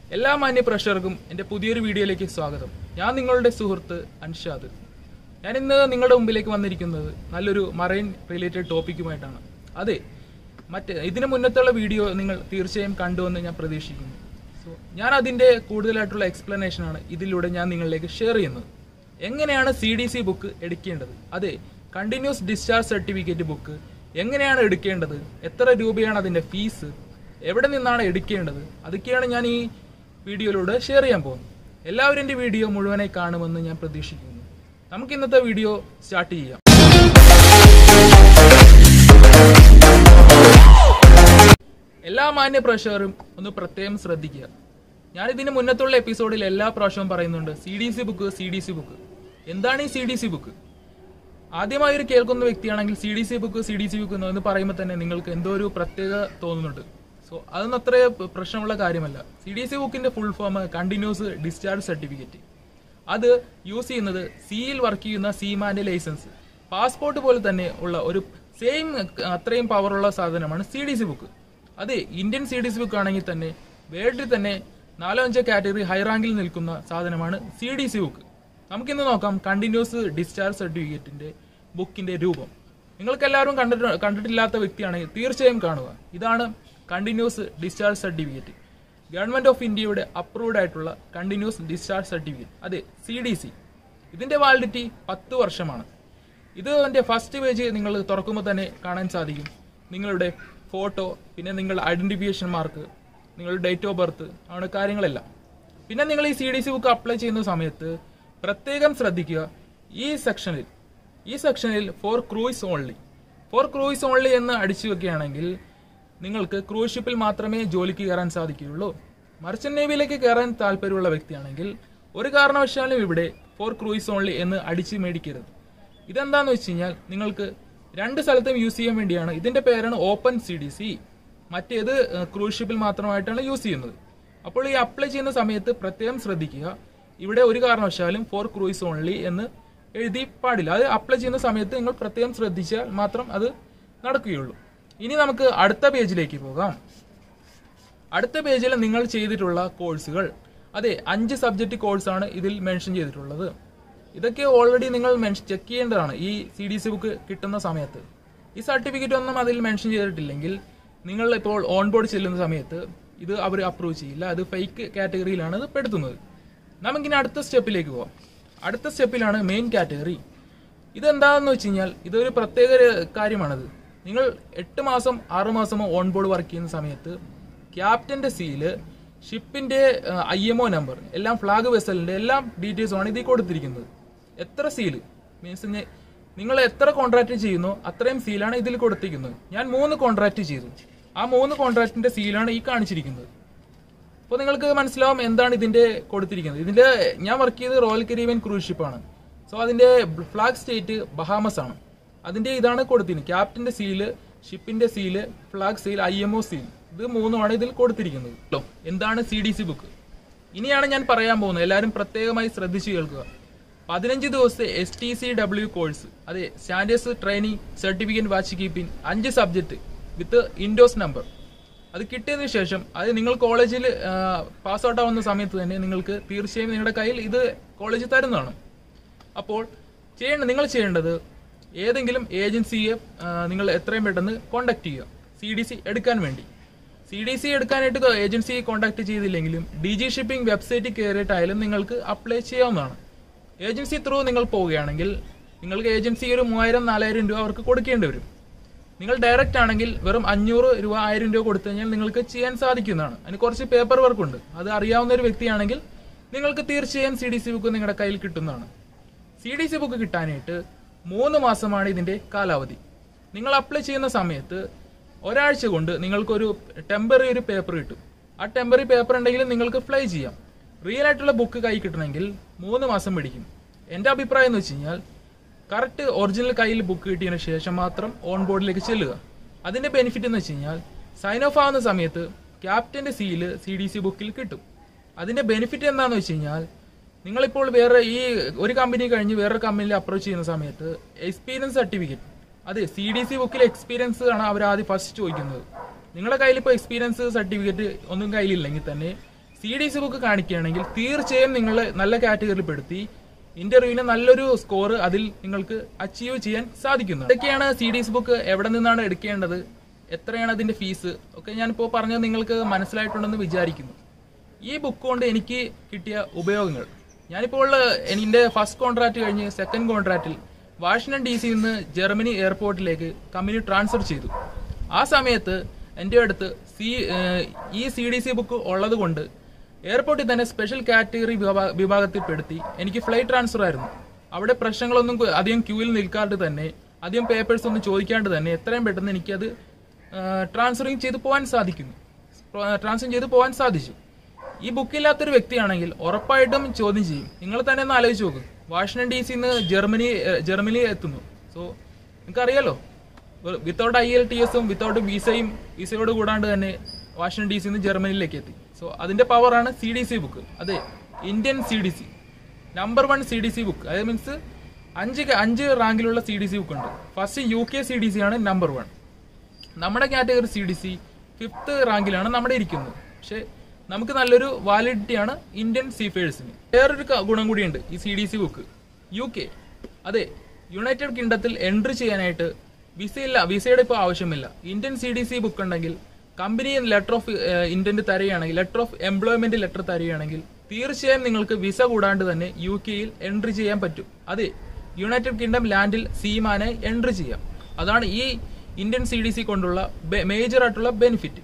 എല്ലാ മാന്യ പ്രേക്ഷകർക്കും എൻ്റെ പുതിയൊരു വീഡിയോയിലേക്ക് സ്വാഗതം ഞാൻ നിങ്ങളുടെ സുഹൃത്ത് അൻഷാദ് ഞാൻ ഇന്ന് നിങ്ങളുടെ മുമ്പിലേക്ക് വന്നിരിക്കുന്നത് നല്ലൊരു മറൈൻ റിലേറ്റഡ് ടോപ്പിക്കുമായിട്ടാണ് അതെ മറ്റ് ഇതിന് മുന്നത്തുള്ള വീഡിയോ നിങ്ങൾ തീർച്ചയായും കണ്ടുവെന്ന് ഞാൻ പ്രതീക്ഷിക്കുന്നു സോ ഞാൻ അതിൻ്റെ കൂടുതലായിട്ടുള്ള explanation ആണ് ഇതിലൂടെ ഞാൻ നിങ്ങളിലേക്ക് ഷെയർ ചെയ്യുന്നത് എങ്ങനെയാണ് സി ഡി സി ബുക്ക് എടുക്കേണ്ടത് അതെ കണ്ടിന്യൂസ് ഡിസ്ചാർജ് സർട്ടിഫിക്കറ്റ് ബുക്ക് എങ്ങനെയാണ് എടുക്കേണ്ടത് എത്ര രൂപയാണ് അതിൻ്റെ ഫീസ് എവിടെ നിന്നാണ് എടുക്കേണ്ടത് അതൊക്കെയാണ് ഞാൻ ഈ വീഡിയോയിലൂടെ ഷെയർ ചെയ്യാൻ പോകുന്നത് എല്ലാവരും എൻ്റെ വീഡിയോ മുഴുവനായി കാണുമെന്ന് ഞാൻ പ്രതീക്ഷിക്കുന്നു നമുക്ക് ഇന്നത്തെ വീഡിയോ സ്റ്റാർട്ട് ചെയ്യാം എല്ലാ മാന്യ പ്രേക്ഷകരും ഒന്ന് പ്രത്യേകം ശ്രദ്ധിക്കുക ഞാൻ ഇതിന് മുന്നത്തുള്ള എപ്പിസോഡിൽ എല്ലാ പ്രാവശ്യവും പറയുന്നുണ്ട് C D C book C D C book എന്താണ് ഈ സി ഡി സി ബുക്ക് ആദ്യമായി ഒരു കേൾക്കുന്ന വ്യക്തിയാണെങ്കിൽ C D C book C D C book എന്ന് പറയുമ്പോൾ തന്നെ നിങ്ങൾക്ക് എന്തോ ഒരു പ്രത്യേകത തോന്നുന്നുണ്ട് സോ അതൊന്നും അത്ര പ്രശ്നമുള്ള കാര്യമല്ല സി ഡി സി ബുക്കിന്റെ full form continuous discharge certificate അത് യൂസ് ചെയ്യുന്നത് സിയിൽ വർക്ക് ചെയ്യുന്ന സീമാന്റെ ലൈസൻസ് പാസ്പോർട്ട് പോലെ തന്നെ ഉള്ള ഒരു സെയിം അത്രയും പവറുള്ള സാധനമാണ് സി ഡി സി ബുക്ക് അതെ Indian C D C book ആണെങ്കിൽ തന്നെ വേൾഡിൽ തന്നെ നാലോ അഞ്ചോ കാറ്റഗറി ഹൈ റാങ്കിൽ നിൽക്കുന്ന സാധനമാണ് സി ഡി സി ബുക്ക് നമുക്കിന്ന് നോക്കാം കണ്ടിന്യൂസ് ഡിസ്ചാർജ് സർട്ടിഫിക്കറ്റിന്റെ ബുക്കിന്റെ രൂപം നിങ്ങൾക്ക് എല്ലാവരും കണ്ടിട്ട് കണ്ടിട്ടില്ലാത്ത വ്യക്തിയാണെങ്കിൽ തീർച്ചയായും കാണുക ഇതാണ് continuous discharge certificate government of ഇന്ത്യയുടെ അപ്രൂവ്ഡ് ആയിട്ടുള്ള കണ്ടിന്യൂസ് ഡിസ്ചാർജ് സർട്ടിഫിക്കറ്റ് അതെ സി ഡി സി ഇതിന്റെ വാലിഡിറ്റി പത്ത് വർഷമാണ് ഇത് എൻ്റെ ഫസ്റ്റ് പേജ് നിങ്ങൾ തുറക്കുമ്പോൾ തന്നെ കാണാൻ സാധിക്കും നിങ്ങളുടെ ഫോട്ടോ പിന്നെ നിങ്ങളുടെ ഐഡന്റിഫിക്കേഷൻ മാർക്ക് നിങ്ങളുടെ ഡേറ്റ് ഓഫ് ബർത്ത് ആണ് കാര്യങ്ങളെല്ലാം പിന്നെ നിങ്ങൾ ഈ C D C book apply ചെയ്യുന്ന സമയത്ത് പ്രത്യേകം ശ്രദ്ധിക്കുക ഈ സെക്ഷനിൽ ഈ സെക്ഷനിൽ for cruise only for cruise only എന്ന് അടിച്ചു വെക്കുകയാണെങ്കിൽ നിങ്ങൾക്ക് ക്രൂസ് ഷിപ്പിൽ മാത്രമേ ജോലിക്ക് കയറാൻ സാധിക്കുകയുള്ളൂ മർച്ചന്റ് നേവിയിലേക്ക് കയറാൻ താല്പര്യമുള്ള വ്യക്തിയാണെങ്കിൽ ഒരു കാരണവശാലും ഇവിടെ ഫോർ ക്രൂയിസ് ഓൺലി എന്ന് അടിച്ച് മേടിക്കരുത് ഇതെന്താന്ന് വെച്ച് കഴിഞ്ഞാൽ നിങ്ങൾക്ക് രണ്ട് സ്ഥലത്തും യൂസ് ചെയ്യാൻ വേണ്ടിയാണ് ഇതിന്റെ പേരാണ് ഓപ്പൺ സി ഡി സി മറ്റേത് ക്രൂസ് ഷിപ്പിൽ മാത്രമായിട്ടാണ് യൂസ് ചെയ്യുന്നത് അപ്പോൾ ഈ അപ്ലൈ ചെയ്യുന്ന സമയത്ത് പ്രത്യേകം ശ്രദ്ധിക്കുക ഇവിടെ ഒരു കാരണവശാലും ഫോർ ക്രൂയിസ് ഓൺലി എന്ന് എഴുതി പാടില്ല അത് അപ്ലൈ ചെയ്യുന്ന സമയത്ത് നിങ്ങൾ പ്രത്യേകം ശ്രദ്ധിച്ചാൽ മാത്രം അത് നടക്കുകയുള്ളൂ ഇനി നമുക്ക് അടുത്ത പേജിലേക്ക് പോകാം അടുത്ത പേജിൽ നിങ്ങൾ ചെയ്തിട്ടുള്ള കോഴ്സുകൾ അതെ അഞ്ച് സബ്ജക്റ്റ് കോഴ്സാണ് ഇതിൽ മെൻഷൻ ചെയ്തിട്ടുള്ളത് ഇതൊക്കെ ഓൾറെഡി നിങ്ങൾ മെൻഷൻ ചെക്ക് ചെയ്യേണ്ടതാണ് ഈ സി ഡി സി ബുക്ക് കിട്ടുന്ന സമയത്ത് ഈ സർട്ടിഫിക്കറ്റ് ഒന്നും അതിൽ മെൻഷൻ ചെയ്തിട്ടില്ലെങ്കിൽ നിങ്ങൾ ഇപ്പോൾ ഓൺ ബോർഡ് ചെല്ലുന്ന സമയത്ത് ഇത് അവർ അപ്രൂവ് ചെയ്യില്ല അത് ഫേക്ക് കാറ്റഗറിയിലാണ് ഇത് പെടുത്തുന്നത് നമുക്കിനി അടുത്ത സ്റ്റെപ്പിലേക്ക് പോവാം അടുത്ത സ്റ്റെപ്പിലാണ് മെയിൻ കാറ്റഗറി ഇതെന്താണെന്ന് വെച്ച് കഴിഞ്ഞാൽ ഇതൊരു പ്രത്യേക ഒരു കാര്യമാണത് നിങ്ങൾ എട്ട് മാസം ആറ് മാസമോ ഓൺ ബോർഡ് വർക്ക് ചെയ്യുന്ന സമയത്ത് ക്യാപ്റ്റന്റെ സീല് ഷിപ്പിന്റെ ഐ എം ഒ നമ്പർ എല്ലാം ഫ്ലാഗ് വെസലിന്റെ എല്ലാം ഡീറ്റെയിൽസും ആണ് ഇതിൽ കൊടുത്തിരിക്കുന്നത് എത്ര സീല് മീൻസ് നിങ്ങൾ എത്ര കോൺട്രാക്ട് ചെയ്യുന്നോ അത്രയും സീലാണ് ഇതിൽ കൊടുത്തിരിക്കുന്നത് ഞാൻ മൂന്ന് കോൺട്രാക്ട് ചെയ്തു ആ മൂന്ന് കോൺട്രാക്ടിന്റെ സീലാണ് ഈ കാണിച്ചിരിക്കുന്നത് അപ്പോൾ നിങ്ങൾക്ക് മനസ്സിലാവും എന്താണ് ഇതിന്റെ കൊടുത്തിരിക്കുന്നത് ഇതിന്റെ ഞാൻ വർക്ക് ചെയ്ത് റോയൽ കരീബിയൻ ക്രൂസ് ഷിപ്പാണ് സോ അതിന്റെ ഫ്ലാഗ് സ്റ്റേറ്റ് ബഹാമസ് ആണ് അതിന്റെ ഇതാണ് കൊടുത്തിരിക്കുന്നത് ക്യാപ്റ്റന്റെ സീല് ഷിപ്പിന്റെ seal flag seal I M O seal ഇത് മൂന്നുമാണ് ഇതിൽ കൊടുത്തിരിക്കുന്നത് ഹലോ എന്താണ് സി ഡി സി ബുക്ക് ഇനിയാണ് ഞാൻ പറയാൻ പോകുന്നത് എല്ലാവരും പ്രത്യേകമായി ശ്രദ്ധിച്ചു കേൾക്കുക പതിനഞ്ച് ദിവസത്തെ S T C W course അതെ standards training certificate watch keeping അഞ്ച് സബ്ജക്ട് വിത്ത് ഇൻഡോസ് നമ്പർ അത് കിട്ടിയതിനു ശേഷം അത് നിങ്ങൾ കോളേജിൽ പാസ് ഔട്ട് ആവുന്ന സമയത്ത് തന്നെ നിങ്ങൾക്ക് തീർച്ചയായും നിങ്ങളുടെ കയ്യിൽ ഇത് കോളേജിൽ തരുന്നതാണ് അപ്പോൾ ചെയ്യേണ്ട നിങ്ങൾ ചെയ്യേണ്ടത് ഏതെങ്കിലും ഏജൻസിയെ ആ, നിങ്ങൾ എത്രയും പെട്ടെന്ന് കോണ്ടാക്ട് ചെയ്യുക സി ഡി സി എടുക്കാൻ വേണ്ടി സി ഡി സി എടുക്കാനായിട്ട് ഏജൻസി കോണ്ടാക്ട് ചെയ്തില്ലെങ്കിലും ഡി ജി ഷിപ്പിംഗ് വെബ്സൈറ്റിൽ കയറിയിട്ടായാലും നിങ്ങൾക്ക് അപ്ലൈ ചെയ്യാവുന്നതാണ് ഏജൻസി ത്രൂ നിങ്ങൾ പോവുകയാണെങ്കിൽ നിങ്ങൾക്ക് ഏജൻസി ഒരു മൂവായിരം നാലായിരം രൂപ അവർക്ക് കൊടുക്കേണ്ടി വരും നിങ്ങൾ ഡയറക്റ്റ് ആണെങ്കിൽ വെറും അഞ്ഞൂറ് രൂപ ആയിരം രൂപ കൊടുത്തു കഴിഞ്ഞാൽ നിങ്ങൾക്ക് ചെയ്യാൻ സാധിക്കുന്നതാണ് അതിന് കുറച്ച് പേപ്പർ വർക്ക് ഉണ്ട് അത് അറിയാവുന്ന ഒരു വ്യക്തിയാണെങ്കിൽ നിങ്ങൾക്ക് തീർച്ചയായും സി ഡി സി ബുക്ക് നിങ്ങളുടെ കയ്യിൽ കിട്ടുന്നതാണ് സി ഡി സി ബുക്ക് കിട്ടാനായിട്ട് മൂന്ന് മാസമാണ് ഇതിന്റെ കാലാവധി നിങ്ങൾ അപ്ലൈ ചെയ്യുന്ന സമയത്ത് ഒരാഴ്ച കൊണ്ട് നിങ്ങൾക്കൊരു ടെമ്പററി ഒരു പേപ്പർ കിട്ടും ആ ടെമ്പററി പേപ്പർ ഉണ്ടെങ്കിൽ നിങ്ങൾക്ക് ഫ്ലൈ ചെയ്യാം റിയൽ ആയിട്ടുള്ള ബുക്ക് കൈ കിട്ടണമെങ്കിൽ മൂന്ന് മാസം പിടിക്കും എൻ്റെ അഭിപ്രായം എന്ന് വെച്ച് കഴിഞ്ഞാൽ കറക്റ്റ് ഒറിജിനൽ കയ്യിൽ ബുക്ക് കിട്ടിയതിന് ശേഷം മാത്രം ഓൺ ബോർഡിലേക്ക് ചെല്ലുക അതിന്റെ ബെനിഫിറ്റ് എന്ന് വെച്ച് കഴിഞ്ഞാൽ സൈൻ ഓഫ് ആവുന്ന സമയത്ത് ക്യാപ്റ്റന്റെ സീല് സി ഡി സി ബുക്കിൽ കിട്ടും അതിന്റെ ബെനിഫിറ്റ് എന്താന്ന് വെച്ച് കഴിഞ്ഞാൽ നിങ്ങളിപ്പോൾ വേറെ ഈ ഒരു കമ്പനി കഴിഞ്ഞ് വേറൊരു കമ്പനിയിൽ അപ്രോച്ച് ചെയ്യുന്ന സമയത്ത് എക്സ്പീരിയൻസ് സർട്ടിഫിക്കറ്റ് അതെ സി ഡി സി ബുക്കിൽ എക്സ്പീരിയൻസ് ആണ് അവർ ആദ്യം ഫസ്റ്റ് ചോദിക്കുന്നത് നിങ്ങളുടെ കയ്യിൽ ഇപ്പോൾ എക്സ്പീരിയൻസ് സർട്ടിഫിക്കറ്റ് ഒന്നും കയ്യിലില്ലെങ്കിൽ തന്നെ സി ഡി സി ബുക്ക് കാണിക്കുകയാണെങ്കിൽ തീർച്ചയായും നിങ്ങൾ നല്ല കാറ്റഗറിയിൽ പെടുത്തി ഇന്റർവ്യൂവിന് നല്ലൊരു സ്കോർ അതിൽ നിങ്ങൾക്ക് അച്ചീവ് ചെയ്യാൻ സാധിക്കുന്നത് ഇതൊക്കെയാണ് സി ഡി എസ് ബുക്ക് എവിടെ നിന്നാണ് എടുക്കേണ്ടത് എത്രയാണ് അതിന്റെ ഫീസ് ഒക്കെ ഞാനിപ്പോൾ പറഞ്ഞത് നിങ്ങൾക്ക് മനസ്സിലായിട്ടുണ്ടെന്ന് വിചാരിക്കുന്നു ഈ ബുക്ക് കൊണ്ട് എനിക്ക് കിട്ടിയ ഉപയോഗങ്ങൾ ഞാനിപ്പോൾ എൻ്റെ ഫസ്റ്റ് കോൺട്രാക്ട് കഴിഞ്ഞ് സെക്കൻഡ് കോൺട്രാക്റ്റിൽ വാഷിംഗ്ടൺ ഡി സിയിൽ നിന്ന് ജർമ്മനി എയർപോർട്ടിലേക്ക് കമ്പനി ട്രാൻസ്ഫർ ചെയ്തു ആ സമയത്ത് എൻ്റെ അടുത്ത് സി ഏഹ് ഈ സി ഡി സി ബുക്ക് ഉള്ളത് കൊണ്ട് എയർപോർട്ടിൽ തന്നെ സ്പെഷ്യൽ കാറ്റഗറി വിഭാ- വിഭാഗത്തിൽപ്പെടുത്തി എനിക്ക് ഫ്ലൈറ്റ് ട്രാൻസ്ഫർ ആയിരുന്നു അവിടെ പ്രശ്നങ്ങളൊന്നും കു- അധികം ക്യൂവിൽ നിൽക്കാണ്ട് തന്നെ അധികം പേപ്പേഴ്സ് ഒന്നും ചോദിക്കാണ്ട് തന്നെ എത്രയും പെട്ടെന്ന് എനിക്കത് ട്രാൻസ്ഫറിങ് ചെയ്ത് പോകാൻ സാധിക്കുന്നു ട്രാൻസ്ഫർ ചെയ്ത് പോകാൻ സാധിച്ചു ഈ ബുക്കില്ലാത്തൊരു വ്യക്തിയാണെങ്കിൽ ഉറപ്പായിട്ടും ചോദ്യം ചെയ്യും നിങ്ങൾ തന്നെ ഒന്ന് ആലോചിച്ച് നോക്ക് വാഷിംഗ്ടൺ ഡി സിന്ന് ജർമ്മനി ഏഹ് ജർമ്മനി എത്തുന്നു സോ നിങ്ങൾക്കറിയാലോ വിത്തൗട്ട് ഐ എൽ ടി എസും വിത്തൗട്ട് വിസയും വിസയോട് കൂടാണ്ട് തന്നെ വാഷിംഗ്ടൺ ഡി സിന്ന് ജർമ്മനിയിലേക്ക് എത്തി സോ അതിന്റെ പവറാണ് സി ഡി സി ബുക്ക് അതെ Indian C D C number one C D C book അതായത് മീൻസ് അഞ്ച് ക- അഞ്ച് റാങ്കിലുള്ള സി ഡി സി ബുക്ക് ഉണ്ട് first U K C D C ആണ് നമ്പർ വൺ നമ്മുടെ category C D C fifth റാങ്കിലാണ് നമ്മുടെ ഇരിക്കുന്നത് പക്ഷെ നമുക്ക് നല്ലൊരു വാലിഡിറ്റി ആണ് ഇന്ത്യൻ സീഫേഴ്സിന് വേറൊരു ക- ഗുണം കൂടിയുണ്ട് ഈ C D C book U K അതെ യുണൈറ്റഡ് കിങ്ഡത്തിൽ എൻട്രി ചെയ്യാനായിട്ട് വിസയില്ല വിസയുടെ ഇപ്പോൾ ആവശ്യമില്ല Indian C D C book ഉണ്ടെങ്കിൽ കമ്പനി ലെറ്റർ ഓഫ് ഇന്റന്റ് തരികയാണെങ്കിൽ ലെറ്റർ ഓഫ് എംപ്ലോയ്മെന്റ് ലെറ്റർ തരികയാണെങ്കിൽ തീർച്ചയായും നിങ്ങൾക്ക് വിസ കൂടാണ്ട് തന്നെ യു കെയിൽ എൻട്രി ചെയ്യാൻ പറ്റും അതെ യുണൈറ്റഡ് കിങ്ഡം ലാൻഡിൽ സീമാനായി എൻട്രി ചെയ്യാം അതാണ് ഈ ഇന്ത്യൻ സി ഡി സി കൊണ്ടുള്ള മേജർ ആയിട്ടുള്ള ബെനിഫിറ്റ്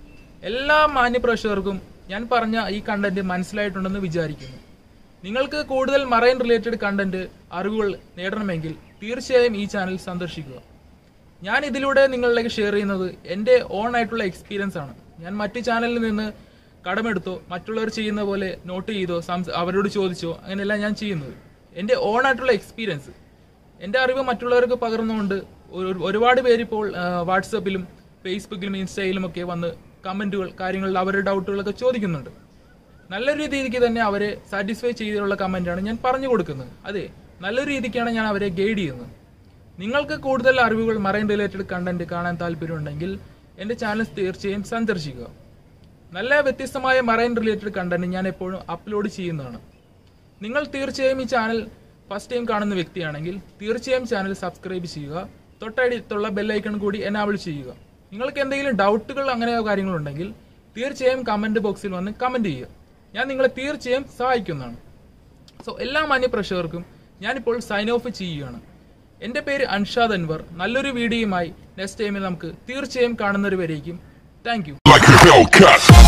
എല്ലാ മാന്യപ്രേക്ഷകർക്കും ഞാൻ പറഞ്ഞ ഈ കണ്ടന്റ് മനസ്സിലായിട്ടുണ്ടെന്ന് വിചാരിക്കുന്നു നിങ്ങൾക്ക് കൂടുതൽ മറൈൻ റിലേറ്റഡ് കണ്ടന്റ് അറിവുകൾ നേടണമെങ്കിൽ തീർച്ചയായും ഈ ചാനൽ സന്ദർശിക്കുക ഞാൻ ഇതിലൂടെ നിങ്ങളിലേക്ക് ഷെയർ ചെയ്യുന്നത് എൻ്റെ ഓൺ ആയിട്ടുള്ള എക്സ്പീരിയൻസ് ആണ് ഞാൻ മറ്റു ചാനലിൽ നിന്ന് കടമെടുത്തോ മറ്റുള്ളവർ ചെയ്യുന്ന പോലെ നോട്ട് ചെയ്തോ സംസ അവരോട് ചോദിച്ചോ അങ്ങനെയല്ല ഞാൻ ചെയ്യുന്നത് എൻ്റെ ഓൺ ആയിട്ടുള്ള എക്സ്പീരിയൻസ് എൻ്റെ അറിവ് മറ്റുള്ളവർക്ക് പകർന്നുകൊണ്ട് ഒരു- ഒരുപാട് പേര് ഇപ്പോൾ വാട്സപ്പിലും ഫേസ്ബുക്കിലും ഇൻസ്റ്റയിലും ഒക്കെ വന്ന് കമന്റുകൾ കാര്യങ്ങളിൽ അവരുടെ ഡൗട്ടുകളൊക്കെ ചോദിക്കുന്നുണ്ട് നല്ല രീതിക്ക് തന്നെ അവരെ സാറ്റിസ്ഫൈ ചെയ്തിട്ടുള്ള കമന്റാണ് ഞാൻ പറഞ്ഞു കൊടുക്കുന്നത് അതെ നല്ല രീതിക്കാണ് ഞാൻ അവരെ ഗൈഡ് ചെയ്യുന്നത് നിങ്ങൾക്ക് കൂടുതൽ അറിവുകൾ മറൈൻ റിലേറ്റഡ് കണ്ടന്റ് കാണാൻ താല്പര്യമുണ്ടെങ്കിൽ എൻ്റെ ചാനൽ തീർച്ചയായും സന്ദർശിക്കുക നല്ല വ്യത്യസ്തമായ മറൈൻ റിലേറ്റഡ് കണ്ടന്റ് ഞാൻ എപ്പോഴും അപ്ലോഡ് ചെയ്യുന്നതാണ് നിങ്ങൾ തീർച്ചയായും ഈ ചാനൽ ഫസ്റ്റ് ടൈം കാണുന്ന വ്യക്തിയാണെങ്കിൽ തീർച്ചയായും ചാനൽ സബ്സ്ക്രൈബ് ചെയ്യുക തൊട്ടടുത്തുള്ള ബെല്ലൈക്കൺ കൂടി എനാബിൾ ചെയ്യുക നിങ്ങൾക്ക് എന്തെങ്കിലും ഡൗട്ടുകൾ അങ്ങനെ കാര്യങ്ങളുണ്ടെങ്കിൽ തീർച്ചയായും കമന്റ് ബോക്സിൽ വന്ന് കമന്റ് ചെയ്യുക ഞാൻ നിങ്ങളെ തീർച്ചയായും സഹായിക്കുന്നതാണ് സോ എല്ലാ മാന്യ പ്രേക്ഷകർക്കും ഞാനിപ്പോൾ സൈൻ ഓഫ് ചെയ്യുകയാണ് എൻ്റെ പേര് അൻഷാദ് അൻവർ നല്ലൊരു വീഡിയോയുമായി നെക്സ്റ്റ് ടൈമിൽ നമുക്ക് തീർച്ചയായും കാണുന്നവരേക്കും thank you like a Hellcat.